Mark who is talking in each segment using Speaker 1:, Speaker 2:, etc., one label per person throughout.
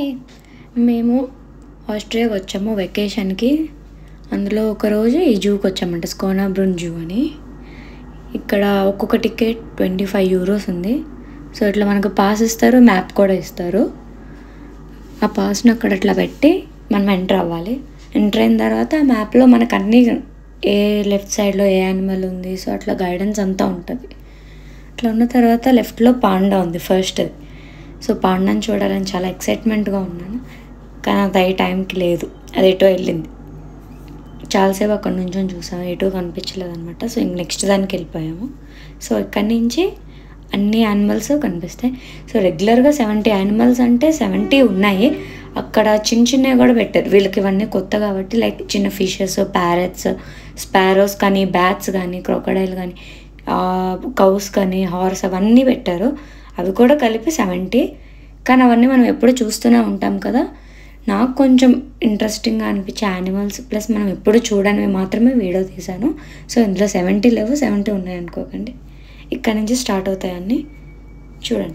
Speaker 1: మేము ఆస్ట్రేలియాకి వచ్చాము వెకేషన్కి అందులో ఒకరోజు ఈ జూకి వచ్చామంట స్కోనాబ్రూన్ జూ అని ఇక్కడ ఒక్కొక్క టికెట్ ట్వంటీ ఫైవ్ యూరోస్ ఉంది సో ఇట్లా మనకు పాస్ ఇస్తారు మ్యాప్ కూడా ఇస్తారు ఆ పాస్ని అక్కడ అట్లా పెట్టి మనం ఎంటర్ అవ్వాలి ఎంటర్ అయిన తర్వాత ఆ మ్యాప్లో మనకు అన్నీ ఏ లెఫ్ట్ సైడ్లో ఏ యానిమల్ ఉంది సో అట్లా గైడెన్స్ అంతా ఉంటుంది అట్లా ఉన్న తర్వాత లెఫ్ట్లో పాండా ఉంది ఫస్ట్ సో పాండాని చూడాలని చాలా ఎక్సైట్మెంట్గా ఉన్నాను కానీ అది అయ్యే టైంకి లేదు అది ఎటో వెళ్ళింది చాలాసేపు అక్కడ నుంచి చూసాము ఎటో కనిపించలేదు అనమాట సో ఇంక నెక్స్ట్ దానికి వెళ్ళిపోయాము సో ఇక్కడి నుంచి అన్ని యానిమల్స్ కనిపిస్తాయి సో రెగ్యులర్గా సెవెంటీ యానిమల్స్ అంటే సెవెంటీ ఉన్నాయి అక్కడ చిన్న చిన్నవి కూడా పెట్టారు వీళ్ళకి ఇవన్నీ కొత్త కాబట్టి లైక్ చిన్న ఫిషెస్ ప్యారెట్స్ స్పారోస్ కానీ బ్యాట్స్ కానీ క్రొకడైల్ కానీ కౌస్ కానీ హార్స్ అవన్నీ పెట్టారు అవి కూడా కలిపి సెవెంటీ కానీ అవన్నీ మనం ఎప్పుడు చూస్తూనే ఉంటాం కదా నాకు కొంచెం ఇంట్రెస్టింగ్గా అనిపించే యానిమల్స్ ప్లస్ మనం ఎప్పుడు చూడనివి మాత్రమే వీడియో తీశాను సో ఇందులో సెవెంటీ లేవు సెవెంటీ ఉన్నాయి అనుకోకండి ఇక్కడ నుంచి స్టార్ట్ అవుతాయన్నీ చూడండి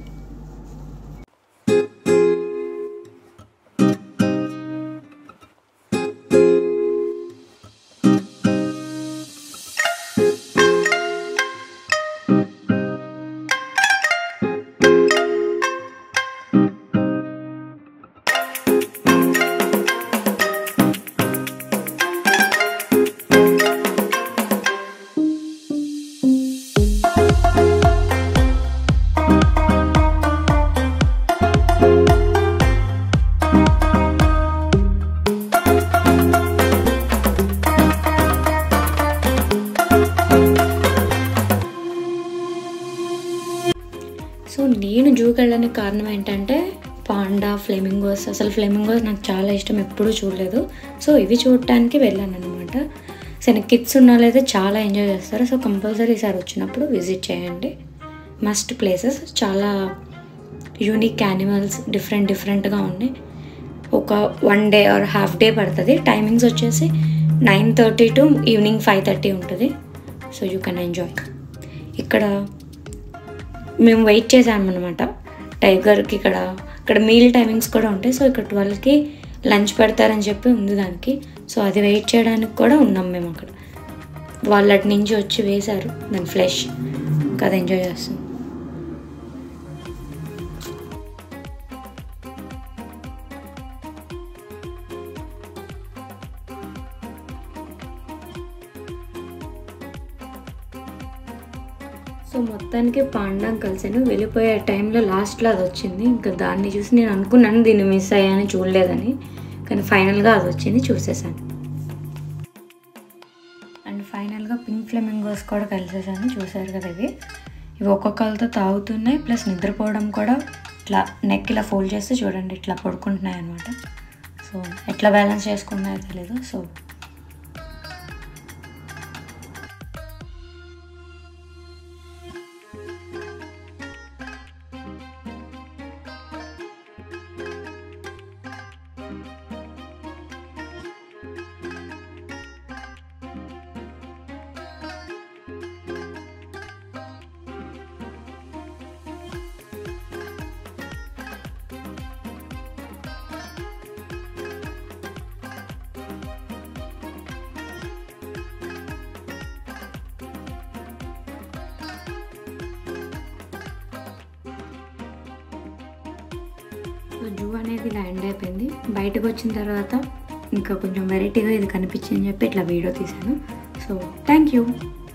Speaker 1: సో నేను జూకి వెళ్ళడానికి కారణం ఏంటంటే పాండా ఫ్లెమింగోస్ అసలు ఫ్లెమింగోస్ నాకు చాలా ఇష్టం ఎప్పుడూ చూడలేదు సో ఇవి చూడటానికి వెళ్ళాను అనమాట సో నాకు కిడ్స్ ఉన్న వాళ్ళైతే చాలా ఎంజాయ్ చేస్తారు సో కంపల్సరీ ఈసారి వచ్చినప్పుడు విజిట్ చేయండి మస్ట్ ప్లేసెస్ చాలా యూనిక్ యానిమల్స్ డిఫరెంట్ డిఫరెంట్గా ఉన్నాయి ఒక one day or half day పడుతుంది టైమింగ్స్ వచ్చేసి nine thirty to evening five thirty ఉంటుంది సో యూ కెన్ ఎంజాయ్ ఇక్కడ మేము వెయిట్ చేసామన్నమాట టైగర్కి ఇక్కడ ఇక్కడ మీల్ టైమింగ్స్ కూడా ఉంటాయి సో ఇక్కడ ట్వెల్వ్కి లంచ్ పెడతారని చెప్పి ఉంది దానికి సో అది వెయిట్ చేయడానికి కూడా ఉన్నాం మేము అక్కడ వాళ్ళు అటు నుంచి వచ్చి వేశారు దాని ఫ్లెష్ కదా ఎంజాయ్ చేస్తాం సో మొత్తానికి పాండం కలిసాను వెళ్ళిపోయే టైంలో లాస్ట్లో అది వచ్చింది ఇంకా దాన్ని చూసి నేను అనుకున్నాను దీన్ని మిస్ అయ్యాను చూడలేదని కానీ ఫైనల్గా అది వచ్చింది చూసేసాను అండ్ ఫైనల్గా పింక్ ఫ్లెమింగోస్ కూడా కలిసేసాను చూసారు కదా ఇవి ఇవి ఒక్కొక్కరితో తాగుతున్నాయి ప్లస్ నిద్రపోవడం కూడా ఇట్లా నెక్ ఇలా ఫోల్డ్ చేస్తే చూడండి ఇట్లా పడుకుంటున్నాయి అనమాట సో ఎట్లా బ్యాలెన్స్ చేసుకున్నాయో తెలీదు సో సో జూ అనేది ఇలా ఎండ్ అయిపోయింది బయటకు వచ్చిన తర్వాత ఇంకా కొంచెం వెరైటీగా ఇది కనిపించింది చెప్పి ఇట్లా వీడియో తీశాను సో థ్యాంక్ యూ